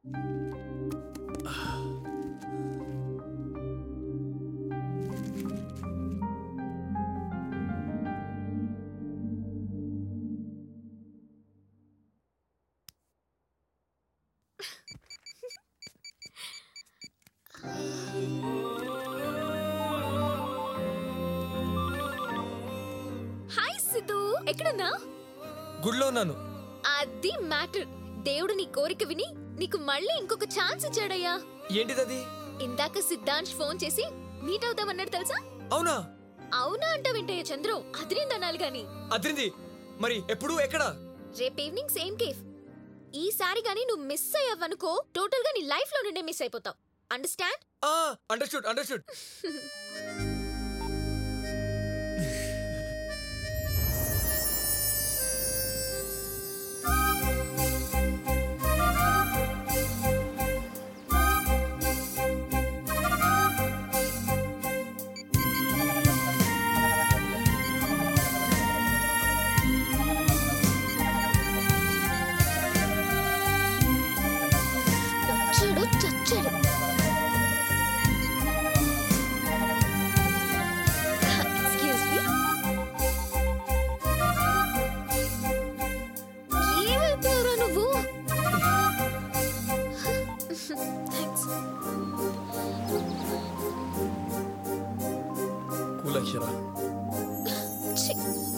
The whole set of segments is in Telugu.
హాయ్ సిద్ధు ఎక్కడున్నా గుడిలో ఉన్నాను అది మ్యాటర్ దేవుడు నీ కోరిక విని నీకు మళ్ళీ ఇంకొక ఛాన్స్ ఇచ్చాడయ్యా ఏంటిదది ఇందాక సిద్ధాంశ్ ఫోన్ చేసి మీట్ అవుదామన్నాడు తెలుసా అవునా అవునా అంటావేంటయ్య చంద్రు అదిరిందనాలి గాని అద్రింది మరి ఎప్పుడు ఎక్కడ రేపు ఈవినింగ్ సేమ్ కేఫ్ ఈసారి గాని నువ్వు మిస్ అయ్యావనుకో టోటల్ గా నీ లైఫ్ లో నుండే మిస్ అయిపోతావు అండర్స్టాండ్ ఆ అండర్స్టూడ్ అండర్స్టూడ్ వచ్చాడు చచ్చాడు ఎక్స్క్యూజ్ మీ ఏమైపోయారా నువ్వు థ్యాంక్స్ కూల్ అక్షర ఛీ,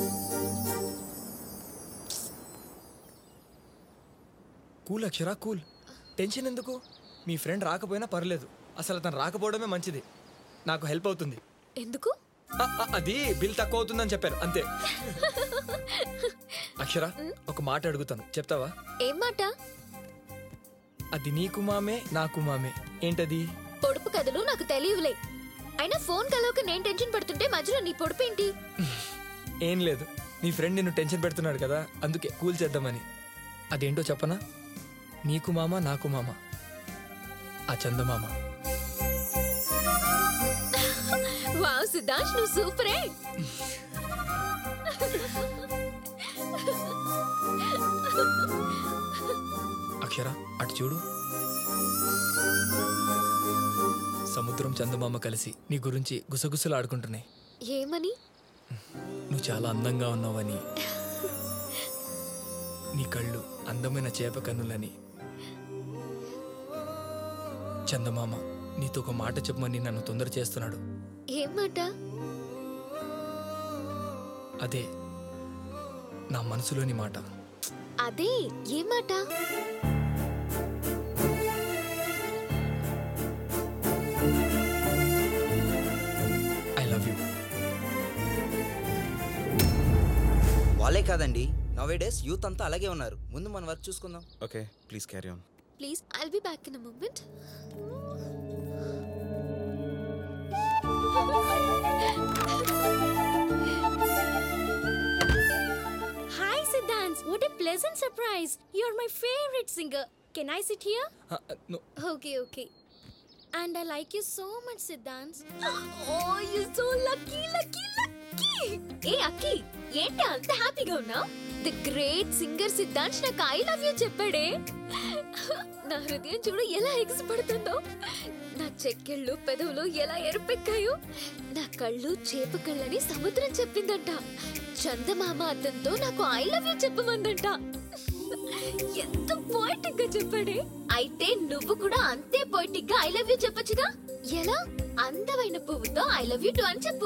కూల్ అక్షర కూల్ టెన్షన్ ఎందుకు మీ ఫ్రెండ్ రాకపోయినా పర్లేదు అసలు అతను రాకపోవడమే మంచిది నాకు హెల్ప్ అవుతుంది ఎందుకు ఆ, ఆ, అది బిల్ తక్కువ అవుతుందని చెప్పాను అంతే అక్షర ఒక మాట అడుగుతాను చెప్తావా ఏం మాట అది నీకు మామే నాకు మామే ఏంటది పొడుపు కథలు నాకు తెలియవులే అయినా ఫోన్ కలవక నేను టెన్షన్ పడుతుంటే మధ్యలో నీ పొడుపు ఏంటి ఏం లేదు నీ ఫ్రెండ్ నిన్ను టెన్షన్ పెడుతున్నాడు కదా అందుకే కూల్ చేద్దామని అదేంటో చెప్పనా నీకు మామ నాకు మామ ఆ చందమామ వావ్ సిద్ధాంశ్ నువ్వు సూపరే అక్షర అటు చూడు సముద్రం చందమామ కలిసి నీ గురించి గుసగుసలు ఆడుకుంటున్నాయి ఏమని నువ్వు చాలా అందంగా ఉన్నావని నీ కళ్ళు అందమైన చేప కన్నులని చందమామ నీతో ఒక మాట చెప్పమని నన్ను తొందర చేస్తున్నాడు ఏం మాట అదే నా మనసులోని మాట అదే ఏం మాట ఐ లవ్ యూ వాళ్ళే కాదండి నవేడేస్ యూత్ అంతా అలాగే ఉన్నారు ముందు మన వర్క్ చూసుకుందాం okay please carry on please I'll be back in a moment Hi, Siddhant. What a pleasant surprise. You're my favorite singer. Can I sit here? Okay, okay. And I like you so much, Siddhant. Oh you so lucky lucky lucky ఏ అక్కి ఏంటి అంత హ్యాపీగా ఉన్నావు ది గ్రేట్ సింగర్ సిద్ధాంశ్ నాకు ఐ లవ్ యూ చెప్పాడే నా హృదయం చూడు ఎలా ఎగిసిపడుతుందో నా చెక్కెళ్ళు పెదవులు ఎలా ఎరుపెక్కాయో నా కళ్ళు చేప కళ్ళని సముద్రం చెప్పిందంట చందమామ అతనితో నాకు ఐ లవ్ యూ చెప్పమందంట ఎంత పోయిటిక్ గా చెప్పాడే అయితే నువ్వు కూడా అంతే పోయిటిక్ గా ఐ లవ్ యూ చెప్పొచ్చుగా ఎలా అందమైన పువ్వుతో ఐ లవ్ యూ టు అని చెప్పు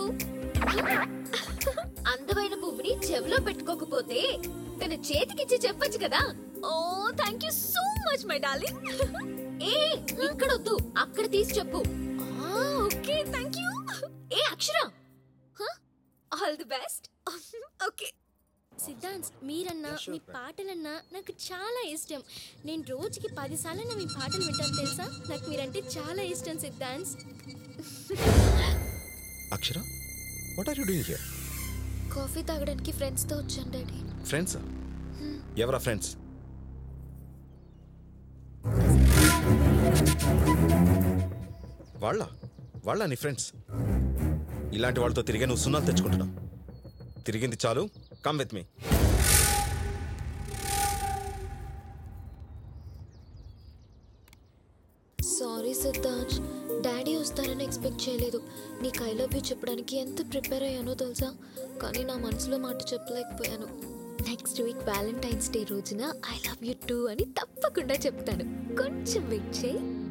అందమైన పువ్వుని చెవిలో పెట్టుకోకపోతే తన చేతికిచ్చి చెప్పొచ్చు కదా oh thank you so much my darling ఏ ఇక్కడ వద్దు అక్కడ తీసి చెప్పు ఓకే థ్యాంక్ యూ ఏ Akshara all the best okay Siddhant మీరన్నా మీ పాటలన్నా నాకు చాలా ఇష్టం నేను రోజుకి పదిసార్లు మీ పాటలు వింటాను తెలుసా నాకు మీరంటే చాలా ఇష్టం Siddhant Akshara what are you doing here coffee తాగడానికి ఫ్రెండ్స్ తో వచ్చాను డాడీ ఫ్రెండ్స్ ఎవరా ఫ్రెండ్స్ వాళ్ళ వాళ్ళ నీ ఫ్రెండ్స్ ఇలాంటి వాళ్ళతో తిరిగే నువ్వు సున్నాలు తెచ్చుకుంటున్నావు తిరిగింది చాలు come with me sorry Siddhant daddy వస్తారని ఎక్స్పెక్ట్ చేయలేదు నీకు ఐ లవ్ యూ చెప్పడానికి ఎంత ప్రిపేర్ అయ్యానో తెలుసా కానీ నా మనసులో మాట చెప్పలేకపోయాను నెక్స్ట్ వీక్ వ్యాలంటైన్స్ డే రోజున ఐ లవ్ యూ టూ అని తప్పకుండా చెప్తాను కొంచెం వెయిట్ చేయి